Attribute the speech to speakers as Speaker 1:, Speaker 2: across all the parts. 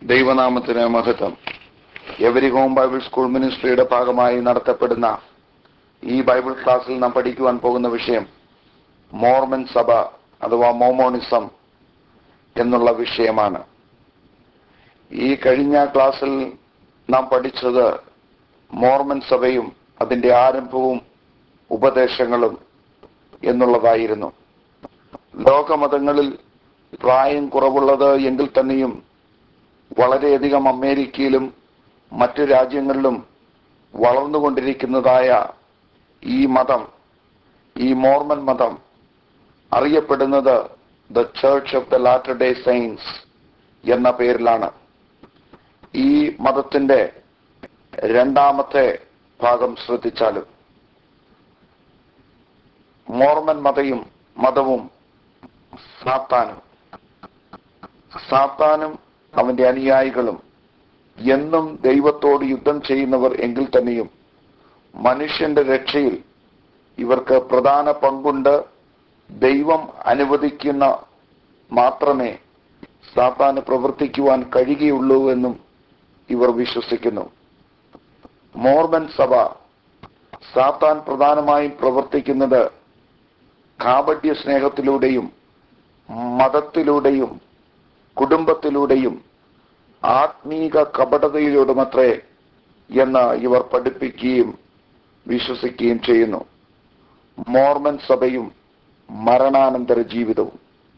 Speaker 1: ദൈവനാമത്തിന് മഹത്വം every home Bible school മിനിസ്ട്രിയുടെ ഭാഗമായി നടത്തപ്പെടുന്ന ഈ ബൈബിൾ ക്ലാസ്സിൽ നാം പഠിക്കുവാൻ പോകുന്ന വിഷയം മോർമൻ സഭ അഥവാ മോമോണിസം എന്നുള്ള വിഷയമാണ് ഈ കഴിഞ്ഞ ക്ലാസ്സിൽ നാം പഠിച്ചത് മോർമൻ സഭയും അതിന്റെ ആരംഭവും ഉപദേശങ്ങളും എന്നുള്ളതായിരുന്നു ലോകമതങ്ങളിൽ പ്രായം കുറവുള്ളത് എങ്കിൽ തന്നെയും വളരെയധികം അമേരിക്കയിലും മറ്റു രാജ്യങ്ങളിലും വളർന്നുകൊണ്ടിരിക്കുന്നതായ ഈ മതം ഈ മോർമൻ മതം അറിയപ്പെടുന്നത് the Church of the Latter Day Saints എന്ന പേരിലാണ് ഈ മതത്തിന്റെ രണ്ടാമത്തെ ഭാഗം ശ്രദ്ധിച്ചാലും മോർമൻ മതയും മതവും സാത്താനും സാത്താനും അവന്റെ അനുയായികളും എന്നും ദൈവത്തോട് യുദ്ധം ചെയ്യുന്നവർ എങ്കിൽ തന്നെയും മനുഷ്യന്റെ രക്ഷയിൽ ഇവർക്ക് പ്രധാന പങ്കുണ്ട് ദൈവം അനുവദിക്കുന്ന മാത്രമേ സാത്താന് പ്രവർത്തിക്കുവാൻ കഴിയുകയുള്ളൂ എന്നും ഇവർ വിശ്വസിക്കുന്നു മോർമൻ സഭ സാത്താൻ പ്രധാനമായും പ്രവർത്തിക്കുന്നത് കാപട്യ സ്നേഹത്തിലൂടെയും മതത്തിലൂടെയും കുടുംബത്തിലൂടെയും ആത്മീക കപടതയിലൂടെമത്രേ എന്ന് ഇവർ പഠിപ്പിക്കുകയും വിശ്വസിക്കുകയും ചെയ്യുന്നു മോർമൻ സഭയും മരണാനന്തര ജീവിതവും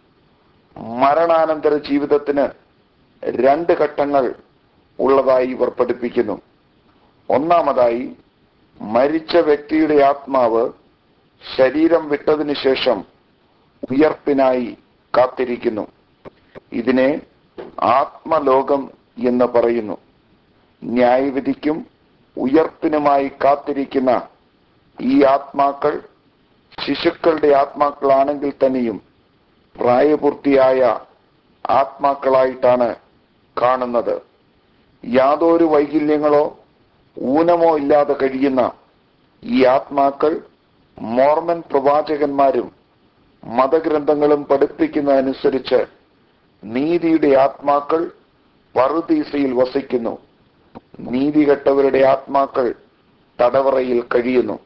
Speaker 1: മരണാനന്തര ജീവിതത്തിന് രണ്ട് ഘട്ടങ്ങൾ ഉള്ളതായി ഇവർ പഠിപ്പിക്കുന്നു ഒന്നാമതായി മരിച്ച വ്യക്തിയുടെ ആത്മാവ് ശരീരം വിട്ടതിനു ശേഷം ഉയർപ്പിനായി കാത്തിരിക്കുന്നു ഇതിനെ ആത്മലോകം എന്ന് പറയുന്നു ന്യായവിധിക്കും ഉയർപ്പിനുമായി കാത്തിരിക്കുന്ന ഈ ആത്മാക്കൾ ശിശുക്കളുടെ ആത്മാക്കളാണെങ്കിൽ തന്നെയും പ്രായപൂർത്തിയായ ആത്മാക്കളായിട്ടാണ് കാണുന്നത് യാതൊരു വൈകല്യങ്ങളോ ഊനമോ ഇല്ലാതെ കഴിയുന്ന ഈ ആത്മാക്കൾ മോർമൻ പ്രവാചകന്മാരും മതഗ്രന്ഥങ്ങളും പഠിപ്പിക്കുന്നതനുസരിച്ച് നീതിയുടെ ആത്മാക്കൾ പറുദീസയിൽ വസിക്കുന്നു നീതി കെട്ടവരുടെ ആത്മാക്കൾ തടവറയിൽ കഴിയുന്നു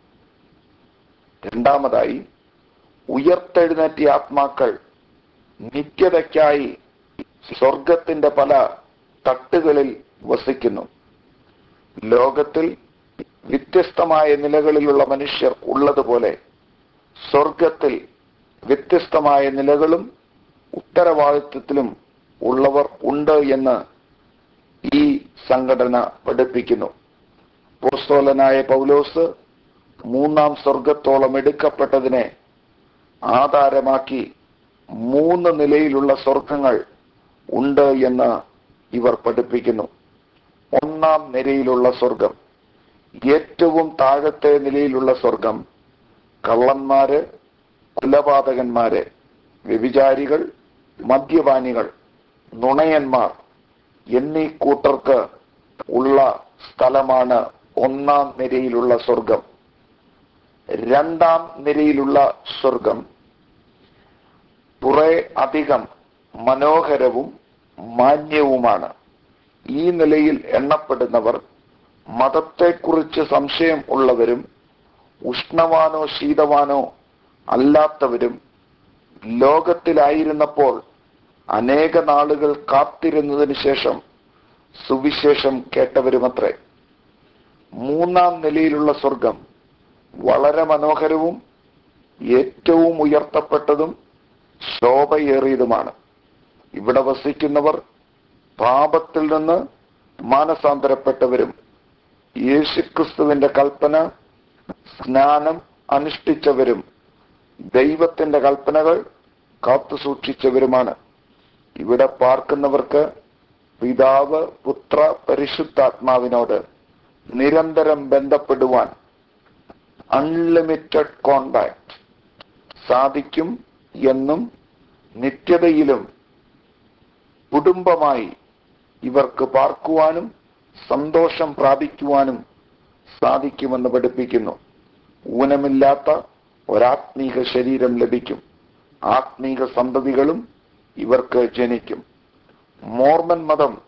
Speaker 1: രണ്ടാമതായി ഉയർത്തെഴുന്നേറ്റ ആത്മാക്കൾ നിത്യതയ്ക്കായി സ്വർഗത്തിന്റെ പല തട്ടുകളിൽ വസിക്കുന്നു ലോകത്തിൽ വ്യത്യസ്തമായ നിലകളിലുള്ള മനുഷ്യർ ഉള്ളതുപോലെ സ്വർഗത്തിൽ വ്യത്യസ്തമായ നിലകളും ഉത്തരവാദിത്വത്തിലും ഉള്ളവർ ഉണ്ട് എന്ന് ഈ സംഘടന പഠിപ്പിക്കുന്നു പോസ്തോലനായ പൗലോസ് മൂന്നാം സ്വർഗത്തോളം എടുക്കപ്പെട്ടതിനെ ആധാരമാക്കി മൂന്ന് നിലയിലുള്ള സ്വർഗങ്ങൾ ഉണ്ട് എന്ന് ഇവർ പഠിപ്പിക്കുന്നു ഒന്നാം നിരയിലുള്ള സ്വർഗം ഏറ്റവും താഴത്തെ നിലയിലുള്ള സ്വർഗം കള്ളന്മാര് കുലപാതകന്മാര് വ്യഭിചാരികൾ മദ്യപാനികൾ നുണയന്മാർ എന്നീ കൂട്ടർക്ക് ഉള്ള സ്ഥലമാണ് ഒന്നാം നിരയിലുള്ള സ്വർഗം രണ്ടാം നിരയിലുള്ള സ്വർഗം കുറെ അധികം മനോഹരവും മാന്യവുമാണ് ഈ നിലയിൽ എണ്ണപ്പെടുന്നവർ മതത്തെക്കുറിച്ച് സംശയം ഉള്ളവരും ഉഷ്ണവാനോ ശീതവാനോ അല്ലാത്തവരും ലോകത്തിലായിരുന്നപ്പോൾ അനേക നാളുകൾ കാത്തിരുന്നതിന് ശേഷം സുവിശേഷം കേട്ടവരുമത്രേ മൂന്നാം നിലയിലുള്ള സ്വർഗം വളരെ മനോഹരവും ഏറ്റവും ഉയർത്തപ്പെട്ടതും ശോഭയേറിയതുമാണ് ഇവിടെ വസിക്കുന്നവർ പാപത്തിൽ നിന്ന് മാനസാന്തരപ്പെട്ടവരും യേശുക്രിസ്തുവിന്റെ കൽപ്പന സ്നാനം അനുഷ്ഠിച്ചവരും ദൈവത്തിന്റെ കൽപ്പനകൾ കാത്തു സൂക്ഷിച്ചവരുമാണ് ഇവിടെ പാർക്കുന്നവർക്ക് പിതാവ് പുത്ര പരിശുദ്ധാത്മാവിനോട് നിരന്തരം ബന്ധപ്പെടുവാൻ അൺലിമിറ്റഡ് കോണ്ടാക്ട് സാധിക്കും എന്നും നിത്യതയിലും കുടുംബമായി ഇവർക്ക് പാർക്കുവാനും സന്തോഷം പ്രാപിക്കുവാനും സാധിക്കുമെന്ന് പഠിപ്പിക്കുന്നു ഊനമില്ലാത്ത ഒരാത്മീക ശരീരം ലഭിക്കും ആത്മീക സന്തതികളും ഇവർക്ക് ജനിക്കും മോർമൻ മതം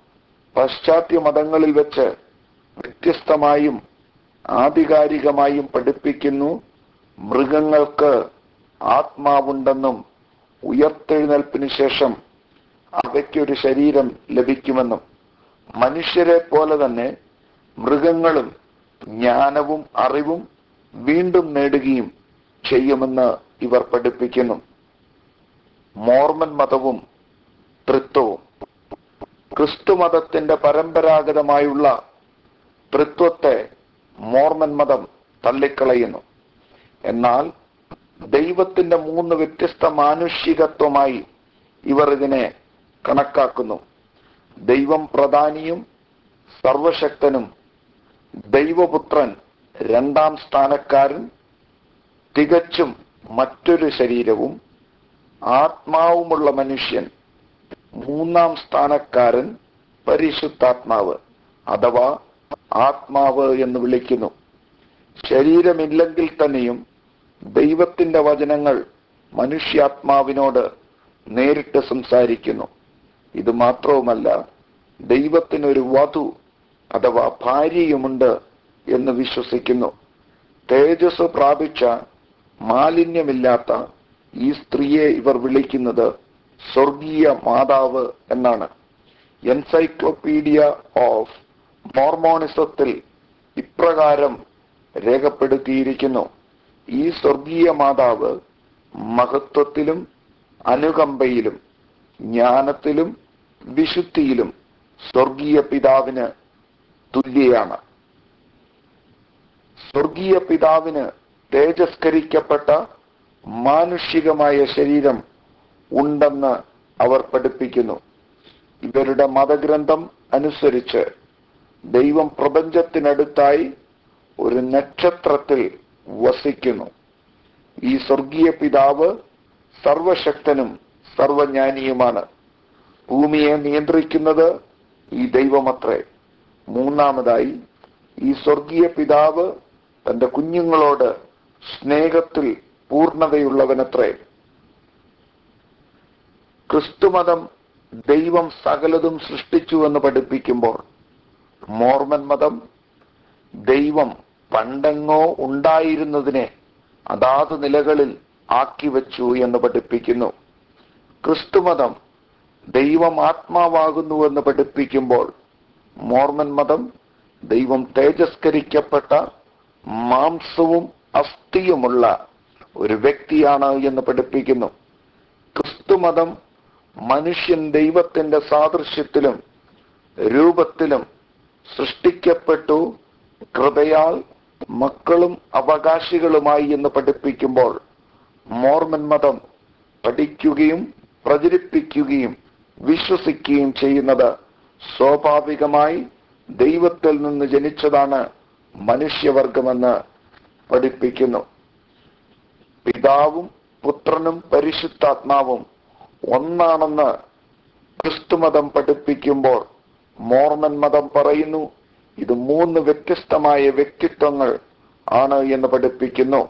Speaker 1: പാശ്ചാത്യ മതങ്ങളിൽ വെച്ച് വ്യത്യസ്തമായും ആധികാരികമായും പഠിപ്പിക്കുന്നു മൃഗങ്ങൾക്ക് ആത്മാവുണ്ടെന്നും ഉയർത്തെഴുന്നേൽപ്പിന് ശേഷം അവയ്ക്കൊരു ശരീരം ലഭിക്കുമെന്നും മനുഷ്യരെ പോലെ തന്നെ മൃഗങ്ങളും ജ്ഞാനവും അറിവും വീണ്ടും നേടുകയും ചെയ്യുമെന്ന് ഇവർ പഠിപ്പിക്കുന്നു മോർമൻ മതവും തൃത്വവും ക്രിസ്തുമതത്തിന്റെ പരമ്പരാഗതമായുള്ള തൃത്വത്തെ മോർമൻ മതം തള്ളിക്കളയുന്നു എന്നാൽ ദൈവത്തിന്റെ മൂന്ന് വ്യത്യസ്ത മാനുഷികത്വമായി ഇവർ ഇതിനെ കണക്കാക്കുന്നു ദൈവം പ്രധാനിയും സർവശക്തനും ദൈവപുത്രൻ രണ്ടാം സ്ഥാനക്കാരൻ തികച്ചും മറ്റൊരു ശരീരവും ആത്മാവുമുള്ള മനുഷ്യൻ മൂന്നാം സ്ഥാനക്കാരൻ പരിശുദ്ധാത്മാവ് അഥവാ ആത്മാവ് എന്ന് വിളിക്കുന്നു ശരീരമില്ലെങ്കിൽ തന്നെയും ദൈവത്തിന്റെ വചനങ്ങൾ മനുഷ്യാത്മാവിനോട് നേരിട്ട് സംസാരിക്കുന്നു ഇത് മാത്രവുമല്ല ദൈവത്തിനൊരു വധു അഥവാ ഭാര്യയുമുണ്ട് എന്ന് വിശ്വസിക്കുന്നു തേജസ് പ്രാപിച്ച മാലിന്യമില്ലാത്ത ഈ സ്ത്രീയെ ഇവർ വിളിക്കുന്നത് സ്വർഗീയ മാതാവ് എന്നാണ് എൻസൈക്ലോപീഡിയ ഓഫ് മോർമോണിസത്തിൽ ഇപ്രകാരം രേഖപ്പെടുത്തിയിരിക്കുന്നു ഈ സ്വർഗീയ മാതാവ് മഹത്വത്തിലും അനുകമ്പയിലും ജ്ഞാനത്തിലും വിശുദ്ധിയിലും സ്വർഗീയ പിതാവിന് തുല്യയാണ് സ്വർഗീയ പിതാവിന് തേജസ്കരിക്കപ്പെട്ട മാനുഷികമായ ശരീരം ഉണ്ടെന്ന് അവർ പഠിപ്പിക്കുന്നു ഇവരുടെ മതഗ്രന്ഥം അനുസരിച്ച് ദൈവം പ്രപഞ്ചത്തിനടുത്തായി ഒരു നക്ഷത്രത്തിൽ വസിക്കുന്നു ഈ സ്വർഗീയ പിതാവ് സർവശക്തനും സർവജ്ഞാനിയുമാണ് ഭൂമിയെ നിയന്ത്രിക്കുന്നത് ഈ ദൈവമത്രേ മൂന്നാമതായി ഈ സ്വർഗീയ പിതാവ് തന്റെ കുഞ്ഞുങ്ങളോട് സ്നേഹത്തിൽ പൂർണ്ണതയുള്ളവനത്രേ ക്രിസ്തുമതം ദൈവം സകലതും സൃഷ്ടിച്ചു എന്ന് പഠിപ്പിക്കുമ്പോൾ മോർമൻ മതം ദൈവം പണ്ടെങ്ങോ ഉണ്ടായിരുന്നതിനെ അതാത് നിലകളിൽ ആക്കി വെച്ചു എന്ന് പഠിപ്പിക്കുന്നു ക്രിസ്തുമതം ദൈവം ആത്മാവാകുന്നു എന്ന് പഠിപ്പിക്കുമ്പോൾ മോർമൻ മതം ദൈവം തേജസ്കരിക്കപ്പെട്ട മാംസവും അസ്ഥിയുമുള്ള ഒരു വ്യക്തിയാണ് എന്ന് പഠിപ്പിക്കുന്നു ക്രിസ്തുമതം മനുഷ്യൻ ദൈവത്തിന്റെ സാദൃശ്യത്തിലും രൂപത്തിലും സൃഷ്ടിക്കപ്പെട്ടു കൃപയാൽ മക്കളും അവകാശികളുമായി എന്ന് പഠിപ്പിക്കുമ്പോൾ മോർമൻ മതം പഠിക്കുകയും പ്രചരിപ്പിക്കുകയും വിശ്വസിക്കുകയും ചെയ്യുന്നത് സ്വാഭാവികമായി ദൈവത്തിൽ നിന്ന് ജനിച്ചതാണ് മനുഷ്യവർഗമെന്ന് പഠിപ്പിക്കുന്നു പിതാവും പുത്രനും പരിശുദ്ധാത്മാവും ഒന്നാണെന്ന് ക്രിസ്തുമതം പഠിപ്പിക്കുമ്പോൾ മോർമൻ മതം പറയുന്നു ഇത് മൂന്ന് വ്യത്യസ്തമായ വ്യക്തിത്വങ്ങൾ ആണ് എന്ന് പഠിപ്പിക്കുന്നു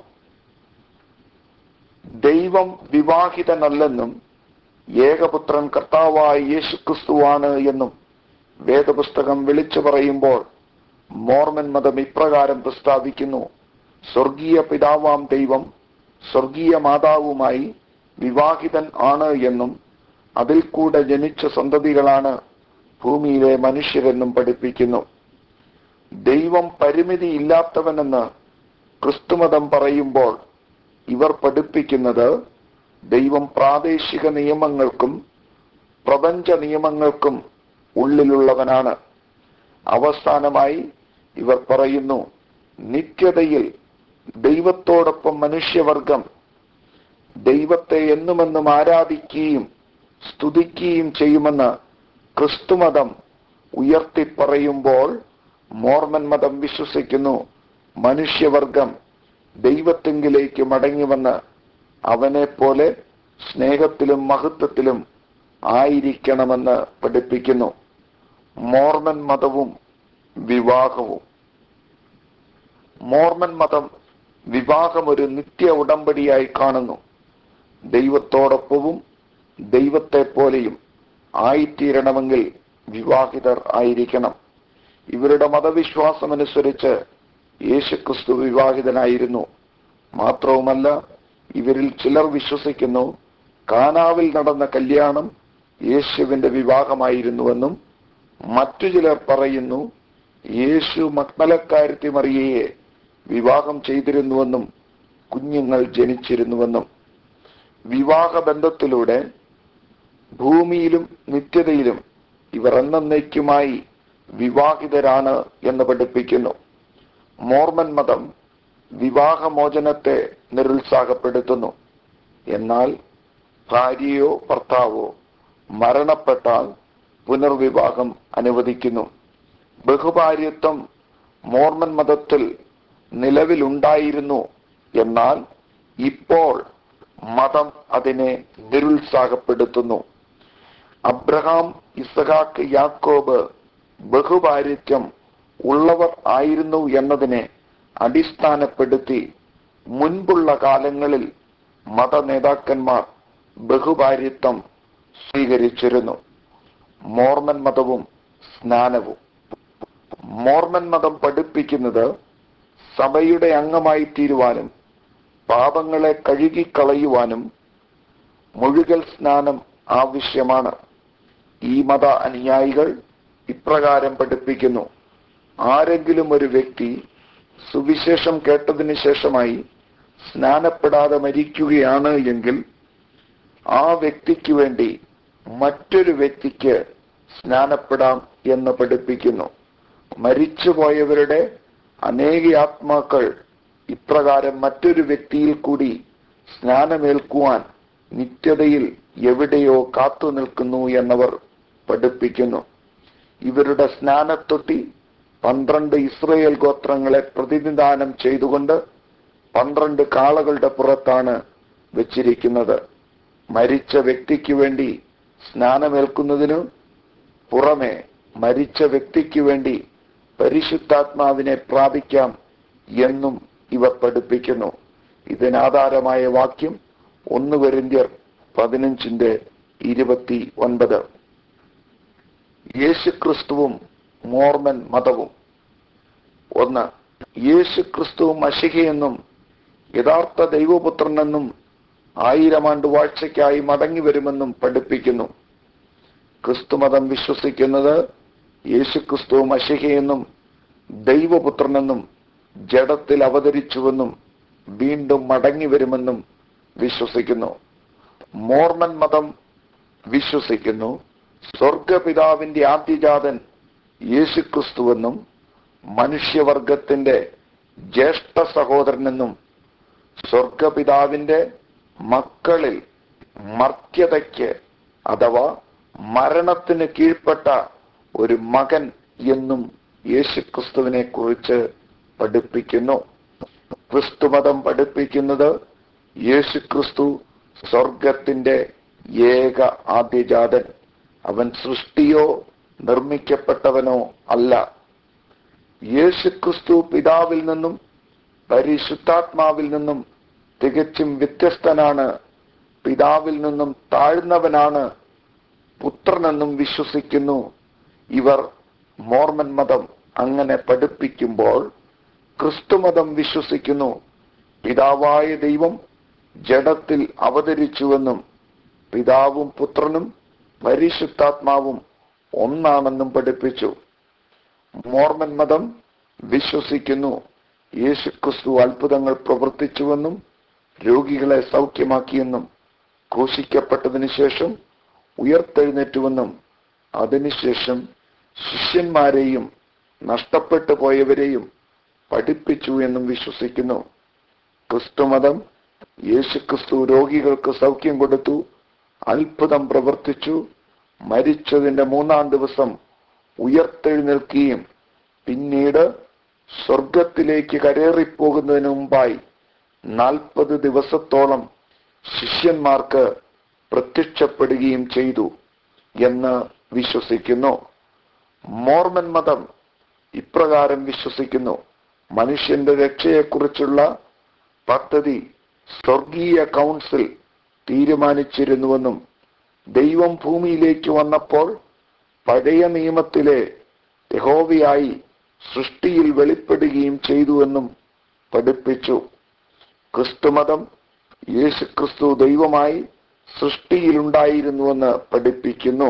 Speaker 1: ദൈവം വിവാഹിതനല്ലെന്നും ഏകപുത്രൻ കർത്താവായ യേശുക്രിസ്തുവാണ് എന്നും വേദപുസ്തകം വിളിച്ചു പറയുമ്പോൾ മോർമൻ മതം ഇപ്രകാരം പ്രസ്താവിക്കുന്നു സ്വർഗീയ പിതാവാം ദൈവം സ്വർഗീയ മാതാവുമായി വിവാഹിതൻ ആണ് എന്നും അതിൽ കൂടെ ജനിച്ച സന്തതികളാണ് ഭൂമിയിലെ മനുഷ്യരെന്നും പഠിപ്പിക്കുന്നു ദൈവം പരിമിതി ഇല്ലാത്തവനെന്ന് ക്രിസ്തുമതം പറയുമ്പോൾ ഇവർ പഠിപ്പിക്കുന്നത് ദൈവം പ്രാദേശിക നിയമങ്ങൾക്കും പ്രപഞ്ച നിയമങ്ങൾക്കും ഉള്ളിലുള്ളവനാണ് അവസാനമായി ഇവർ പറയുന്നു നിത്യതയിൽ ദൈവത്തോടൊപ്പം മനുഷ്യവർഗം ദൈവത്തെ എന്നുമെന്നും ആരാധിക്കുകയും സ്തുതിക്കുകയും ചെയ്യുമെന്ന് ക്രിസ്തുമതം ഉയർത്തി പറയുമ്പോൾ മോർമൻ മതം വിശ്വസിക്കുന്നു മനുഷ്യവർഗം ദൈവത്തെങ്കിലേക്ക് മടങ്ങിവന്ന് അവനെ പോലെ സ്നേഹത്തിലും മഹത്വത്തിലും ആയിരിക്കണമെന്ന് പഠിപ്പിക്കുന്നു മോർമൻ മതവും വിവാഹവും മോർമൻ മതം വിവാഹം ഒരു നിത്യ ഉടമ്പടിയായി കാണുന്നു ദൈവത്തോടൊപ്പവും ദൈവത്തെ പോലെയും ആയിത്തീരണമെങ്കിൽ വിവാഹിതർ ആയിരിക്കണം ഇവരുടെ മതവിശ്വാസമനുസരിച്ച് യേശുക്രിസ്തു വിവാഹിതനായിരുന്നു മാത്രവുമല്ല ഇവരിൽ ചിലർ വിശ്വസിക്കുന്നു കാനാവിൽ നടന്ന കല്യാണം യേശുവിന്റെ വിവാഹമായിരുന്നുവെന്നും മറ്റു ചിലർ പറയുന്നു യേശു മക്മലക്കാരത്തി മറിയയെ വിവാഹം ചെയ്തിരുന്നുവെന്നും കുഞ്ഞുങ്ങൾ ജനിച്ചിരുന്നുവെന്നും വിവാഹ ബന്ധത്തിലൂടെ ഭൂമിയിലും നിത്യതയിലും ഇവർ എന്നേക്കുമായി വിവാഹിതരാണ് എന്ന് പഠിപ്പിക്കുന്നു മോർമൻ മതം വിവാഹമോചനത്തെ നിരുത്സാഹപ്പെടുത്തുന്നു എന്നാൽ ഭാര്യയോ ഭർത്താവോ മരണപ്പെട്ടാൽ പുനർവിവാഹം അനുവദിക്കുന്നു ബഹുഭാര്യത്വം മോർമൻ മതത്തിൽ നിലവിലുണ്ടായിരുന്നു എന്നാൽ ഇപ്പോൾ മതം അതിനെ നിരുത്സാഹപ്പെടുത്തുന്നു അബ്രഹാം ഇസഹാക്ക് യാക്കോബ് ബഹുഭാര്യത്വം ഉള്ളവർ ആയിരുന്നു എന്നതിനെ അടിസ്ഥാനപ്പെടുത്തി മുൻപുള്ള കാലങ്ങളിൽ മത നേതാക്കന്മാർ ബഹുഭാര്യത്വം സ്വീകരിച്ചിരുന്നു മോർമൻ മതവും സ്നാനവും മോർമൻ മതം പഠിപ്പിക്കുന്നത് സഭയുടെ അംഗമായി തീരുവാനും പാപങ്ങളെ കഴുകിക്കളയുവാനും മുഴുകൽ സ്നാനം ആവശ്യമാണ് ഈ മത അനുയായികൾ ഇപ്രകാരം പഠിപ്പിക്കുന്നു ആരെങ്കിലും ഒരു വ്യക്തി സുവിശേഷം കേട്ടതിന് ശേഷമായി സ്നാനപ്പെടാതെ മരിക്കുകയാണ് എങ്കിൽ ആ വ്യക്തിക്ക് വേണ്ടി മറ്റൊരു വ്യക്തിക്ക് സ്നാനപ്പെടാം എന്ന് പഠിപ്പിക്കുന്നു മരിച്ചുപോയവരുടെ അനേക ആത്മാക്കൾ ഇപ്രകാരം മറ്റൊരു വ്യക്തിയിൽ കൂടി സ്നാനമേൽക്കുവാൻ നിത്യതയിൽ എവിടെയോ കാത്തു നിൽക്കുന്നു എന്നവർ പഠിപ്പിക്കുന്നു ഇവരുടെ സ്നാനത്തൊട്ടി പന്ത്രണ്ട് ഇസ്രയേൽ ഗോത്രങ്ങളെ പ്രതിനിധാനം ചെയ്തുകൊണ്ട് പന്ത്രണ്ട് കാളകളുടെ പുറത്താണ് വെച്ചിരിക്കുന്നത് മരിച്ച വ്യക്തിക്ക് വേണ്ടി സ്നാനമേൽക്കുന്നതിനു പുറമെ മരിച്ച വ്യക്തിക്ക് വേണ്ടി പരിശുദ്ധാത്മാവിനെ പ്രാപിക്കാം എന്നും ഇവർ പഠിപ്പിക്കുന്നു ഇതിനാധാരമായ വാക്യം ഒന്ന് വരിന്ത്യർ പതിനഞ്ചിന്റെ ഇരുപത്തി ഒൻപത് യേശുക്രിസ്തുവും മോർമൻ മതവും ഒന്ന് യേശുക്രിസ്തുവും അശികയെന്നും യഥാർത്ഥ ദൈവപുത്രനെന്നും ആയിരം ആണ്ട് വാഴ്ചയ്ക്കായി മടങ്ങി വരുമെന്നും പഠിപ്പിക്കുന്നു ക്രിസ്തുമതം വിശ്വസിക്കുന്നത് യേശുക്രിസ്തുവും അശികയെന്നും ദൈവപുത്രനെന്നും ജഡത്തിൽ അവതരിച്ചുവെന്നും വീണ്ടും മടങ്ങി വരുമെന്നും വിശ്വസിക്കുന്നു മോർമൻ മതം വിശ്വസിക്കുന്നു സ്വർഗപിതാവിന്റെ ആദ്യജാതൻ യേശുക്രിസ്തുവെന്നും മനുഷ്യവർഗത്തിന്റെ ജ്യേഷ്ഠ സഹോദരനെന്നും സ്വർഗപിതാവിന്റെ മക്കളിൽ മർത്യതയ്ക്ക് അഥവാ മരണത്തിന് കീഴ്പ്പെട്ട ഒരു മകൻ എന്നും യേശുക്രിസ്തുവിനെ കുറിച്ച് പഠിപ്പിക്കുന്നു ക്രിസ്തുമതം പഠിപ്പിക്കുന്നത് യേശുക്രിസ്തു സ്വർഗത്തിന്റെ ഏക ആദ്യജാതൻ അവൻ സൃഷ്ടിയോ നിർമ്മിക്കപ്പെട്ടവനോ അല്ല യേശുക്രിസ്തു പിതാവിൽ നിന്നും പരിശുദ്ധാത്മാവിൽ നിന്നും തികച്ചും വ്യത്യസ്തനാണ് പിതാവിൽ നിന്നും താഴ്ന്നവനാണ് പുത്രനെന്നും വിശ്വസിക്കുന്നു ഇവർ മോർമൻ മതം അങ്ങനെ പഠിപ്പിക്കുമ്പോൾ ക്രിസ്തുമതം വിശ്വസിക്കുന്നു പിതാവായ ദൈവം ജഡത്തിൽ അവതരിച്ചുവെന്നും പിതാവും പുത്രനും പരിശുദ്ധാത്മാവും ഒന്നാണെന്നും പഠിപ്പിച്ചു മോർമൻ മതം വിശ്വസിക്കുന്നു യേശുക്രിസ്തു അത്ഭുതങ്ങൾ പ്രവർത്തിച്ചുവെന്നും രോഗികളെ സൗഖ്യമാക്കിയെന്നും ക്രൂശിക്കപ്പെട്ടതിനു ശേഷം ഉയർത്തെഴുന്നേറ്റുവെന്നും അതിനുശേഷം ശിഷ്യന്മാരെയും നഷ്ടപ്പെട്ടു പോയവരെയും പഠിപ്പിച്ചു എന്നും വിശ്വസിക്കുന്നു ക്രിസ്തുമതം യേശുക്രിസ്തു രോഗികൾക്ക് സൗഖ്യം കൊടുത്തു അത്ഭുതം പ്രവർത്തിച്ചു മരിച്ചതിന്റെ മൂന്നാം ദിവസം ഉയർത്തെഴുന്നേൽക്കുകയും പിന്നീട് സ്വർഗത്തിലേക്ക് കരേറിപ്പോകുന്നതിന് മുമ്പായി നാൽപ്പത് ദിവസത്തോളം ശിഷ്യന്മാർക്ക് പ്രത്യക്ഷപ്പെടുകയും ചെയ്തു എന്ന് വിശ്വസിക്കുന്നു മോർമൻ മതം ഇപ്രകാരം വിശ്വസിക്കുന്നു മനുഷ്യന്റെ രക്ഷയെക്കുറിച്ചുള്ള പദ്ധതി സ്വർഗീയ കൗൺസിൽ തീരുമാനിച്ചിരുന്നുവെന്നും ദൈവം ഭൂമിയിലേക്ക് വന്നപ്പോൾ പഴയ നിയമത്തിലെ യഹോവയായി സൃഷ്ടിയിൽ വെളിപ്പെടുകയും ചെയ്തുവെന്നും പഠിപ്പിച്ചു ക്രിസ്തുമതം യേശു ക്രിസ്തു ദൈവമായി സൃഷ്ടിയിലുണ്ടായിരുന്നുവെന്ന് പഠിപ്പിക്കുന്നു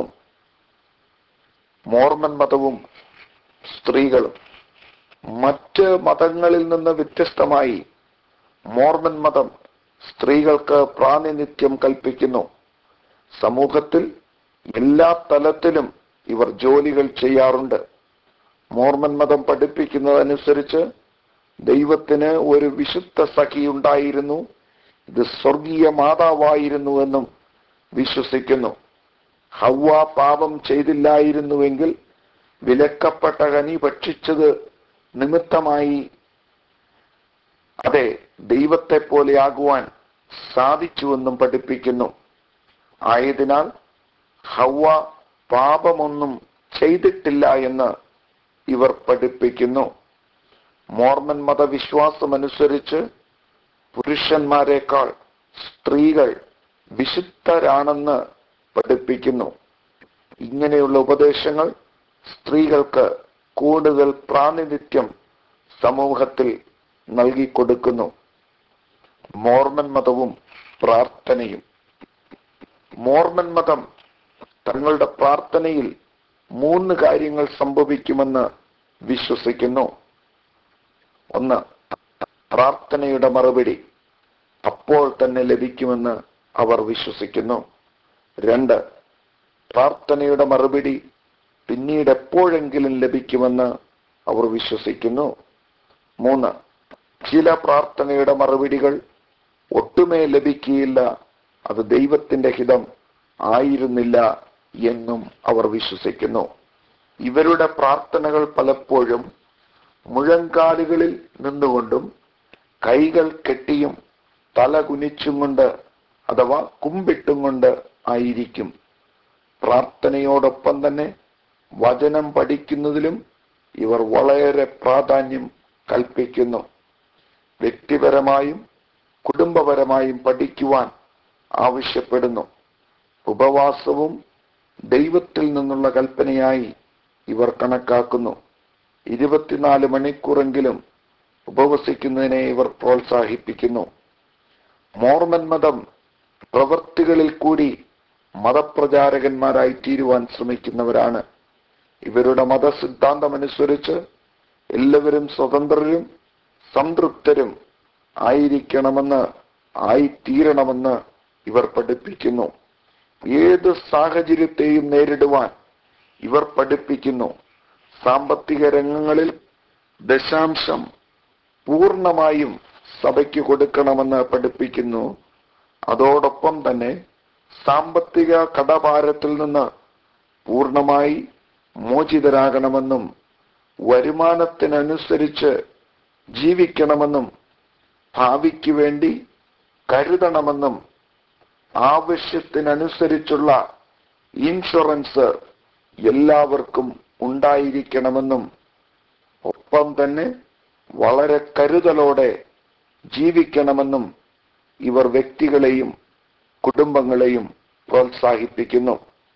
Speaker 1: മോർമൻ മതവും സ്ത്രീകളും മറ്റ് മതങ്ങളിൽ നിന്ന് വ്യത്യസ്തമായി മോർമൻ മതം സ്ത്രീകൾക്ക് പ്രാതിനിധ്യം കൽപ്പിക്കുന്നു സമൂഹത്തിൽ എല്ലാ തലത്തിലും ഇവർ ജോലികൾ ചെയ്യാറുണ്ട് മോർമൻ മതം പഠിപ്പിക്കുന്നതനുസരിച്ച് ദൈവത്തിന് ഒരു വിശുദ്ധ സഖി ഉണ്ടായിരുന്നു ഇത് സ്വർഗീയ മാതാവായിരുന്നുവെന്നും വിശ്വസിക്കുന്നു ഹവ്വ പാപം ചെയ്തില്ലായിരുന്നുവെങ്കിൽ വിലക്കപ്പെട്ട കനി ഭക്ഷിച്ചത് നിമിത്തമായി അതെ ദൈവത്തെ പോലെ ആകുവാൻ സാധിച്ചുവെന്നും പഠിപ്പിക്കുന്നു ആയതിനാൽ ഹവ്വ പാപമൊന്നും ചെയ്തിട്ടില്ല എന്ന് ഇവർ പഠിപ്പിക്കുന്നു മോർമൻ മതവിശ്വാസമനുസരിച്ച് പുരുഷന്മാരെക്കാൾ സ്ത്രീകൾ വിശുദ്ധരാണെന്ന് പഠിപ്പിക്കുന്നു ഇങ്ങനെയുള്ള ഉപദേശങ്ങൾ സ്ത്രീകൾക്ക് കൂടുതൽ പ്രാതിനിധ്യം സമൂഹത്തിൽ നൽകിക്കൊടുക്കുന്നു മോർമൻ മതവും പ്രാർത്ഥനയും മോർമൻ മതം തങ്ങളുടെ പ്രാർത്ഥനയിൽ മൂന്ന് കാര്യങ്ങൾ സംഭവിക്കുമെന്ന് വിശ്വസിക്കുന്നു ഒന്ന് പ്രാർത്ഥനയുടെ മറുപടി അപ്പോൾ തന്നെ ലഭിക്കുമെന്ന് അവർ വിശ്വസിക്കുന്നു രണ്ട് പ്രാർത്ഥനയുടെ മറുപടി പിന്നീട് എപ്പോഴെങ്കിലും ലഭിക്കുമെന്ന് അവർ വിശ്വസിക്കുന്നു മൂന്ന് ചില പ്രാർത്ഥനയുടെ മറുപടികൾ ഒട്ടുമേ ലഭിക്കുകയില്ല അത് ദൈവത്തിന്റെ ഹിതം ആയിരുന്നില്ല എന്നും അവർ വിശ്വസിക്കുന്നു ഇവരുടെ പ്രാർത്ഥനകൾ പലപ്പോഴും മുഴങ്കാലുകളിൽ നിന്നുകൊണ്ടും കൈകൾ കെട്ടിയും തല കുനിച്ചും കൊണ്ട് അഥവാ കുമ്പിട്ടും കൊണ്ട് ആയിരിക്കും പ്രാർത്ഥനയോടൊപ്പം തന്നെ വചനം പഠിക്കുന്നതിലും ഇവർ വളരെ പ്രാധാന്യം കൽപ്പിക്കുന്നു വ്യക്തിപരമായും കുടുംബപരമായും പഠിക്കുവാൻ ആവശ്യപ്പെടുന്നു ഉപവാസവും ദൈവത്തിൽ നിന്നുള്ള കൽപ്പനയായി ഇവർ കണക്കാക്കുന്നു ഇരുപത്തിനാല് മണിക്കൂറെങ്കിലും ഉപവസിക്കുന്നതിനെ ഇവർ പ്രോത്സാഹിപ്പിക്കുന്നു മോർമൻ മതം പ്രവൃത്തികളിൽ കൂടി മതപ്രചാരകന്മാരായി തീരുവാൻ ശ്രമിക്കുന്നവരാണ് ഇവരുടെ മതസിദ്ധാന്തമനുസരിച്ച് എല്ലാവരും സ്വതന്ത്രരും സംതൃപ്തരും ആയിരിക്കണമെന്ന് ആയിത്തീരണമെന്ന് ഇവർ പഠിപ്പിക്കുന്നു ഏത് സാഹചര്യത്തെയും നേരിടുവാൻ ഇവർ പഠിപ്പിക്കുന്നു സാമ്പത്തിക രംഗങ്ങളിൽ ദശാംശം പൂർണ്ണമായും സഭയ്ക്ക് കൊടുക്കണമെന്ന് പഠിപ്പിക്കുന്നു അതോടൊപ്പം തന്നെ സാമ്പത്തിക കടഭാരത്തിൽ നിന്ന് പൂർണ്ണമായി മോചിതരാകണമെന്നും വരുമാനത്തിനനുസരിച്ച് ജീവിക്കണമെന്നും ഭാവിക്ക് വേണ്ടി കരുതണമെന്നും ആവശ്യത്തിനനുസരിച്ചുള്ള ഇൻഷുറൻസ് എല്ലാവർക്കും ഉണ്ടായിരിക്കണമെന്നും ഒപ്പം തന്നെ വളരെ കരുതലോടെ ജീവിക്കണമെന്നും ഇവർ വ്യക്തികളെയും കുടുംബങ്ങളെയും പ്രോത്സാഹിപ്പിക്കുന്നു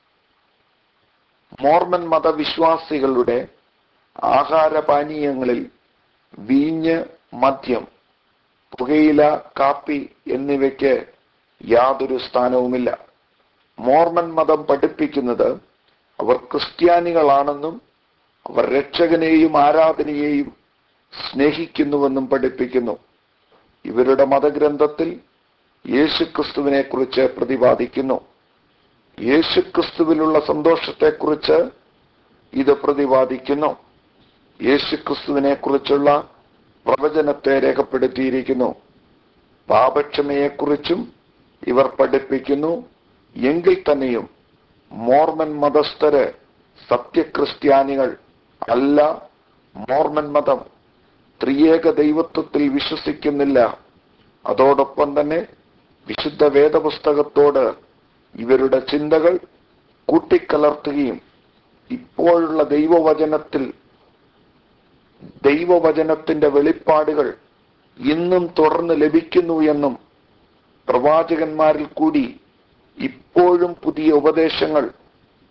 Speaker 1: മോർമൻ മതവിശ്വാസികളുടെ ആഹാരപാനീയങ്ങളിൽ വീഞ്ഞ് മദ്യം പുകയില കാപ്പി എന്നിവയ്ക്ക് യാതൊരു സ്ഥാനവുമില്ല മോർമൻ മതം പഠിപ്പിക്കുന്നത് അവർ ക്രിസ്ത്യാനികളാണെന്നും അവർ രക്ഷകനെയും ആരാധനയെയും സ്നേഹിക്കുന്നുവെന്നും പഠിപ്പിക്കുന്നു ഇവരുടെ മതഗ്രന്ഥത്തിൽ യേശുക്രിസ്തുവിനെ കുറിച്ച് പ്രതിപാദിക്കുന്നു യേശുക്രിസ്തുവിലുള്ള സന്തോഷത്തെക്കുറിച്ച് ഇത് പ്രതിപാദിക്കുന്നു യേശുക്രിസ്തുവിനെ കുറിച്ചുള്ള പ്രവചനത്തെ രേഖപ്പെടുത്തിയിരിക്കുന്നു പാപക്ഷമയെക്കുറിച്ചും ഇവർ പഠിപ്പിക്കുന്നു എങ്കിൽ തന്നെയും മോർമൻ മതസ്ഥര് സത്യക്രിസ്ത്യാനികൾ അല്ല മോർമൻ മതം ത്രിയേക ദൈവത്വത്തിൽ വിശ്വസിക്കുന്നില്ല അതോടൊപ്പം തന്നെ വിശുദ്ധ വേദപുസ്തകത്തോട് ഇവരുടെ ചിന്തകൾ കൂട്ടിക്കലർത്തുകയും ഇപ്പോഴുള്ള ദൈവവചനത്തിൽ ദൈവവചനത്തിന്റെ വെളിപ്പാടുകൾ ഇന്നും തുടർന്ന് ലഭിക്കുന്നു എന്നും പ്രവാചകന്മാരിൽ കൂടി ഇപ്പോഴും പുതിയ ഉപദേശങ്ങൾ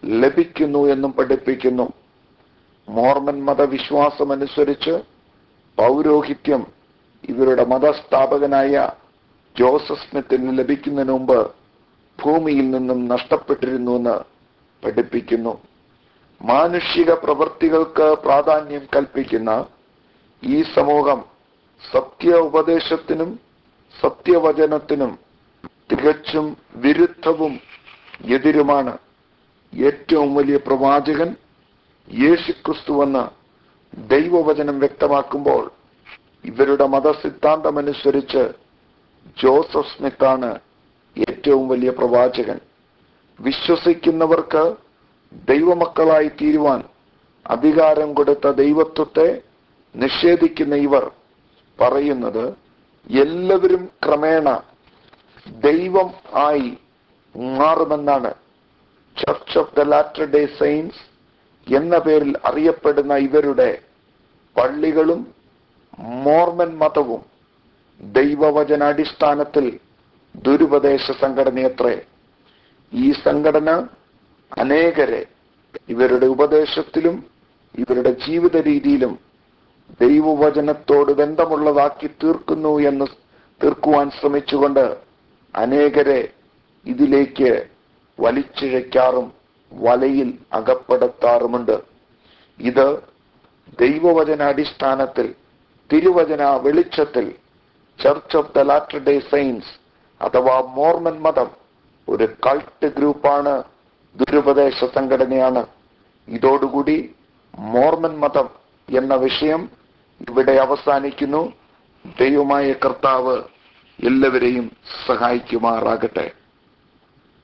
Speaker 1: ലഭിക്കുന്നു എന്നും പഠിപ്പിക്കുന്നു മോർമൻ മതവിശ്വാസമനുസരിച്ച് പൗരോഹിത്യം ഇവരുടെ മതസ്ഥാപകനായ ജോസഫ് സ്മിത്തിന് ലഭിക്കുന്നതിന് മുമ്പ് ഭൂമിയിൽ നിന്നും നഷ്ടപ്പെട്ടിരുന്നുവെന്ന് പഠിപ്പിക്കുന്നു മാനുഷിക പ്രവൃത്തികൾക്ക് പ്രാധാന്യം കൽപ്പിക്കുന്ന ഈ സമൂഹം സത്യ ഉപദേശത്തിനും സത്യവചനത്തിനും തികച്ചും വിരുദ്ധവും എതിരുമാണ് ഏറ്റവും വലിയ പ്രവാചകൻ യേശുക്രിസ്തുവെന്ന് ദൈവവചനം വ്യക്തമാക്കുമ്പോൾ ഇവരുടെ മതസിദ്ധാന്തമനുസരിച്ച് ജോസഫ് സ്മിത്താണ് ഏറ്റവും വലിയ പ്രവാചകൻ വിശ്വസിക്കുന്നവർക്ക് ദൈവമക്കളായി തീരുവാൻ അധികാരം കൊടുത്ത ദൈവത്വത്തെ നിഷേധിക്കുന്ന ഇവർ പറയുന്നത് എല്ലാവരും ക്രമേണ ദൈവം ആയി മാറുമെന്നാണ് Church of the Latter Day Saints എന്ന പേരിൽ അറിയപ്പെടുന്ന ഇവരുടെ പള്ളികളും മോർമൻ മതവും ദൈവവചനാടിസ്ഥാനത്തിൽ ദുരുപദേശ സംഘടനയത്രേ ഈ സംഘടന അനേകരെ ഇവരുടെ ഉപദേശത്തിലും ഇവരുടെ ജീവിത രീതിയിലും ദൈവവചനത്തോട് ബന്ധമുള്ളതാക്കി തീർക്കുന്നു എന്ന് തീർക്കുവാൻ ശ്രമിച്ചുകൊണ്ട് അനേകരെ ഇതിലേക്ക് വലിച്ചിഴയ്ക്കാറും വലയിൽ അകപ്പെടുത്താറുമുണ്ട് ഇത് ദൈവവചന അടിസ്ഥാനത്തിൽ തിരുവചന വെളിച്ചത്തിൽ Church of the Latter Day Saints അഥവാ മോർമൻ മതം ഒരു കൾട്ട് ഗ്രൂപ്പാണ് ദുരുപദേശ സംഘടനയാണ് ഇതോടുകൂടി മോർമൻ മതം എന്ന വിഷയം ഇവിടെ അവസാനിക്കുന്നു ദൈവമായ കർത്താവ് എല്ലാവരെയും സഹായിക്കുമാറാകട്ടെ